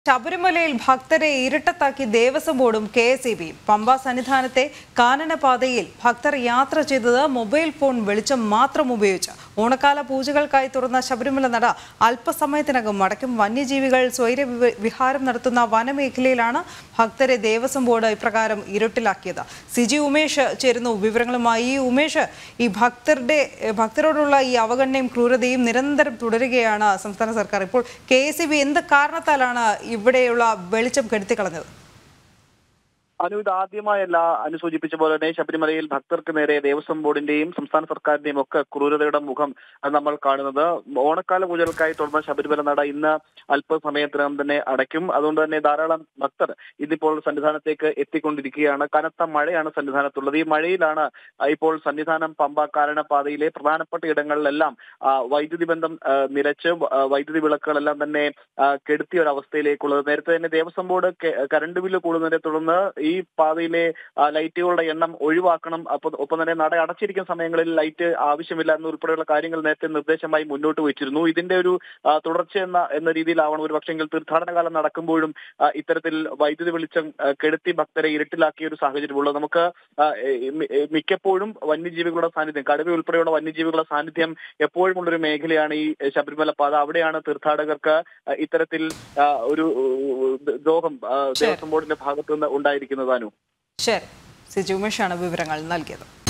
ശബരിമലയിൽ ഭക്തരെ ഇരട്ടത്താക്കി ദേവസ്വം ബോർഡും കെ എസ് ഇ ബിയും പമ്പ സന്നിധാനത്തെ കാനനപാതയിൽ ഭക്തർ യാത്ര ചെയ്തത് മൊബൈൽ ഫോൺ വെളിച്ചം മാത്രം ഉപയോഗിച്ച് ഓണക്കാല പൂജകൾക്കായി തുറന്ന ശബരിമല നട അല്പസമയത്തിനകം മടക്കും വന്യജീവികൾ സ്വൈര വിവ- വിഹാരം നടത്തുന്ന വനമേഖലയിലാണ് ഭക്തരെ ദേവസ്വം ബോർഡ് ഇപ്രകാരം ഇരുട്ടിലാക്കിയത് സിജി ഉമേഷ് ചേരുന്നു വിവരങ്ങളുമായി ഉമേഷ് ഈ ഭക്തരുടെ ഭക്തരോടുള്ള ഈ അവഗണനയും ക്രൂരതയും നിരന്തരം തുടരുകയാണ് സംസ്ഥാന സർക്കാർ ഇപ്പോൾ കെ എസ് എന്ത് കാരണത്താലാണ് ഇവിടെയുള്ള വെളിച്ചം കെടുത്തിക്കളഞ്ഞത് അനു ഇത് ആദ്യമായല്ല അനു സൂചിപ്പിച്ച പോലെ തന്നെ ശബരിമലയിൽ ഭക്തർക്ക് നേരെ ദേവസ്വം ബോർഡിന്റെയും സംസ്ഥാന സർക്കാരിന്റെയും ഒക്കെ ക്രൂരതയുടെ മുഖം അത് നമ്മൾ കാണുന്നത് ഓണക്കാല പൂജകൾക്കായി തുറന്ന ശബരിമല നട ഇന്ന് അല്പസമയത്തിനകം തന്നെ അടയ്ക്കും അതുകൊണ്ട് തന്നെ ധാരാളം ഭക്തർ ഇന്നിപ്പോൾ സന്നിധാനത്തേക്ക് എത്തിക്കൊണ്ടിരിക്കുകയാണ് കനത്ത മഴയാണ് സന്നിധാനത്തുള്ളത് ഈ മഴയിലാണ് ആ, ഇപ്പോൾ സന്നിധാനം പമ്പ കാരണപാതയിലെ പ്രധാനപ്പെട്ട ഇടങ്ങളിലെല്ലാം ആ, വൈദ്യുതി ബന്ധം ആ, നിലച്ച് വ- ആ, വൈദ്യുതി വിളക്കുകളെല്ലാം തന്നെ ആ, കെടുത്തിയ ഒരു അവസ്ഥയിലേക്കുള്ളത് നേരത്തെ തന്നെ ദേവസ്വം ബോർഡ് കെ- കറണ്ട് ബില്ല് കൂടുന്നതിനെ തുടർന്ന് ഈ പാതയിലെ ആ, ലൈറ്റുകളുടെ എണ്ണം ഒഴിവാക്കണം അപ്പൊ ഒപ്പം തന്നെ നട അടച്ചിരിക്കുന്ന സമയങ്ങളിൽ ലൈറ്റ് ആവശ്യമില്ല എന്നുൾപ്പെടെയുള്ള കാര്യങ്ങൾ നേരത്തെ നിർദ്ദേശമായി മുന്നോട്ട് വെച്ചിരുന്നു ഇതിന്റെ ഒരു ആ, തുടർച്ച എന്ന എന്ന രീതിയിലാവണം ഒരു പക്ഷെങ്കിൽ തീർത്ഥാടന കാലം നടക്കുമ്പോഴും ആ, ഇത്തരത്തിൽ വൈദ്യുതി വെളിച്ചം ആ, കെടുത്തി ഭക്തരെ ഇരുട്ടിലാക്കിയ ഒരു സാഹചര്യമുള്ളത് നമുക്ക് ആ, ഏ, മി- ഏ, മിക്കപ്പോഴും വന്യജീവികളുടെ സാന്നിധ്യം കടുവ ഉൾപ്പെടെയുള്ള വന്യജീവികളുടെ സാന്നിധ്യം എപ്പോഴും ഉള്ളൊരു മേഖലയാണ് ഈ ശബരിമല പാത അവിടെയാണ് തീർത്ഥാടകർക്ക് ആ, ഇത്തരത്തിൽ ആ, ഒരു ഉ, ദ്രോഹം ആ, ദേവസ്വം ബോർഡിന്റെ ഭാഗത്തുനിന്ന് ഉണ്ടായിരിക്കുന്നത് അനു ശരി സിജി ഉമേഷാണ് വിവരങ്ങൾ നൽകിയത്